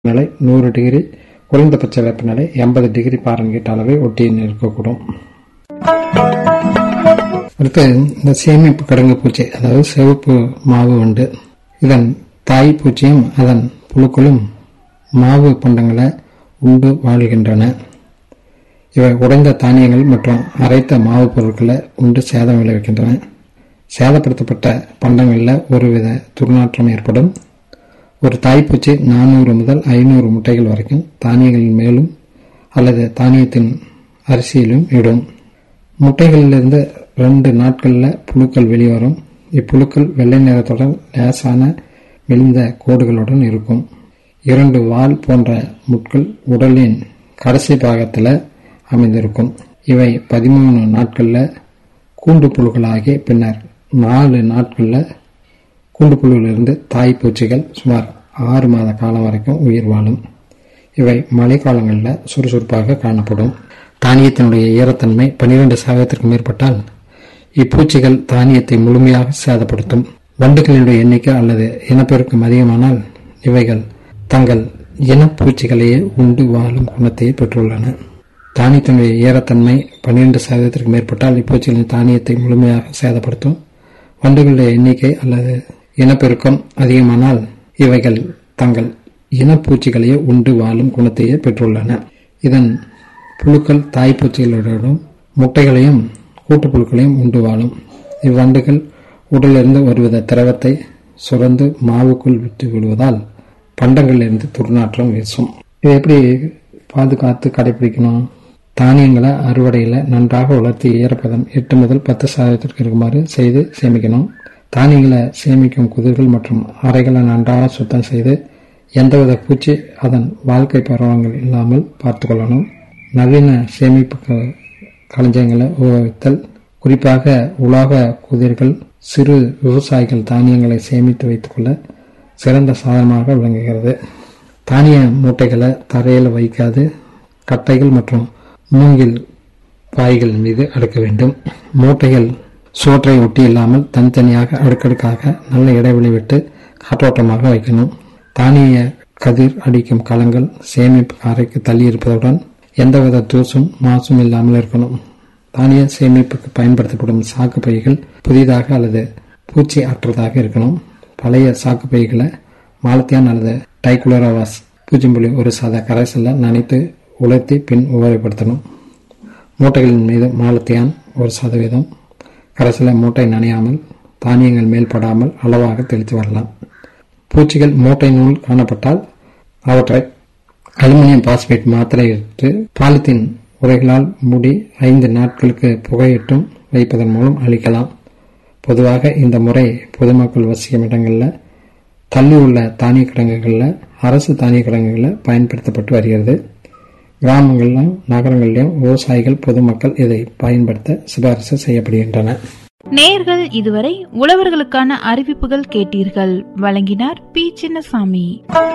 நிலை நூறு டிகிரி குறைந்தபட்ச வெப்பநிலை எண்பது டிகிரி பாரன்ஹீட் அளவை ஒட்டி இருக்கக்கூடும் அடுத்து இந்த சேமிப்பு கிடங்கு பூச்சி அதாவது சிவப்பு மாவு வண்டு இதன் தாய் பூச்சியும் அதன் புழுக்களும் மாவு பண்டங்களை உண்டு வாழ்கின்றன இவை உடைந்த தானியங்கள் மற்றும் அரைத்த மாவு பொருட்களை உண்டு சேதம் விளைவிக்கின்றன சேதப்படுத்தப்பட்ட பண்டங்களில் ஒருவித துர்நாற்றம் ஏற்படும் ஒரு தாய்ப்பூச்சி நானூறு முதல் ஐநூறு முட்டைகள் வரைக்கும் தானியங்களின் மேலும் அல்லது தானியத்தின் அரிசியிலும் இடும் முட்டைகளிலிருந்து ரெண்டு நாட்களில் புழுக்கள் வெளிவரும் இப்புழுக்கள் வெள்ளை நிறத்துடன் லேசான மெலிந்த கோடுகளுடன் இருக்கும் இரண்டு வால் போன்ற முட்கள் உடலின் கடைசி பாகத்தில் அமைந்திருக்கும் இவை பதிமூணு நாட்களில் கூண்டு புழுக்களாகி பின்னர் நாலு நாட்களில் கூண்டு புழுவிலிருந்து தாய் பூச்சிகள் சுமார் ஆறு மாத காலம் வரைக்கும் உயிர் வாழும் இவை மழைக்காலங்களில் சுறுசுறுப்பாக காணப்படும் தானியத்தினுடைய ஈரத்தன்மை பனிரெண்டு சதவீதத்திற்கு மேற்பட்டால் இப்பூச்சிகள் தானியத்தை முழுமையாக சேதப்படுத்தும் வண்டுகளினுடைய எண்ணிக்கை அல்லது இனப்பெருக்கம் அதிகமானால் இவைகள் தங்கள் இனப்பூச்சிகளையே உண்டு வாழும் குணத்தையே பெற்றுள்ளன தானியத்தினுடைய ஈரத்தன்மை பன்னிரண்டு சதவீதத்திற்கு மேற்பட்டால் இப்பூச்சிகளின் தானியத்தை முழுமையாக சேதப்படுத்தும் வண்டுகளுடைய எண்ணிக்கை அல்லது இனப்பெருக்கம் அதிகமானால் இவைகள் தங்கள் இனப்பூச்சிகளையே உண்டு வாழும் குணத்தையே பெற்றுள்ளன இதன் புழுக்கள் தாய்ப்பூச்சிகளுடன் முட்டைகளையும் கூட்டுப்புழுக்களையும் உண்டு வாழும் இவ்வண்டுகள் உடலிருந்து ஒருவித திரவத்தை சுரந்து மாவுக்குள் விட்டு விடுவதால் பண்டங்களிலிருந்து துர்நாற்றம் வீசும் இதை எப்படி பாதுகாத்து கடைபிடிக்கணும் தானியங்களை அறுவடையில் நன்றாக வளர்த்தி ஈரப்பதம் எட்டு முதல் பத்து சதவீதத்திற்கு இருக்குமாறு செய்து சேமிக்கணும் தானியங்களை சேமிக்கும் குதிர்கள் மற்றும் அறைகளை நன்றாக சுத்தம் செய்து எந்தவித பூச்சி அதன் வாழ்க்கை பருவங்கள் இல்லாமல் பார்த்து கொள்ளணும் நவீன சேமிப்பு களஞ்சியங்களை உபயோகித்தல் குறிப்பாக உலோக குதிர்கள் சிறு விவசாயிகள் தானியங்களை சேமித்து வைத்துக்கொள்ள சிறந்த சாதனமாக விளங்குகிறது தானிய மூட்டைகளை தரையில் வைக்காது கட்டைகள் மற்றும் மூங்கில் பாய்கள் மீது அடுக்க வேண்டும் மூட்டைகள் சுவற்றை ஒட்டி இல்லாமல் தனித்தனியாக அடுக்கடுக்காக நல்ல இடைவெளி விட்டு காற்றோட்டமாக வைக்கணும் தானிய கதிர் அடிக்கும் களங்கள் சேமிப்பு அறைக்கு தள்ளி இருப்பதுடன் எந்தவித தூசும் மாசும் இல்லாமல் இருக்கணும் தானிய சேமிப்புக்கு பயன்படுத்தப்படும் சாக்கு பைகள் புதிதாக அல்லது பூச்சி அற்றதாக இருக்கணும் பழைய சாக்கு பைகளை மாலத்தியான் அல்லது டைகுலோராவாஸ் பூச்சிம்புள்ளி ஒரு சாத கரைசலில் நனைத்து உலர்த்தி பின் உபயோகப்படுத்தணும் மூட்டைகளின் மீது மாலத்தியான் ஒரு சதவீதம் கரைசலை மூட்டை நனையாமல் தானியங்கள் மேல் படாமல் அளவாக தெளித்து வரலாம் பூச்சிகள் மூட்டை நூல் காணப்பட்டால் அவற்றை அலுமினியம் பாஸ்பேட் மாத்திரை இட்டு பாலித்தீன் உரைகளால் மூடி ஐந்து நாட்களுக்கு புகையிட்டும் வைப்பதன் மூலம் அழிக்கலாம் பொதுவாக இந்த முறை பொதுமக்கள் வசிக்கும் இடங்களில் தள்ளி உள்ள தானிய கிடங்குகளில் அரசு தானிய கிடங்குகளில் பயன்படுத்தப்பட்டு வருகிறது கிராமங்களிலும் நகரங்களிலும் விவசாயிகள் பொதுமக்கள் இதை பயன்படுத்த சிபாரிசு செய்யப்படுகின்றன நேர்கள் இதுவரை உழவர்களுக்கான அறிவிப்புகள் கேட்டீர்கள் வழங்கினார் பி சின்னசாமி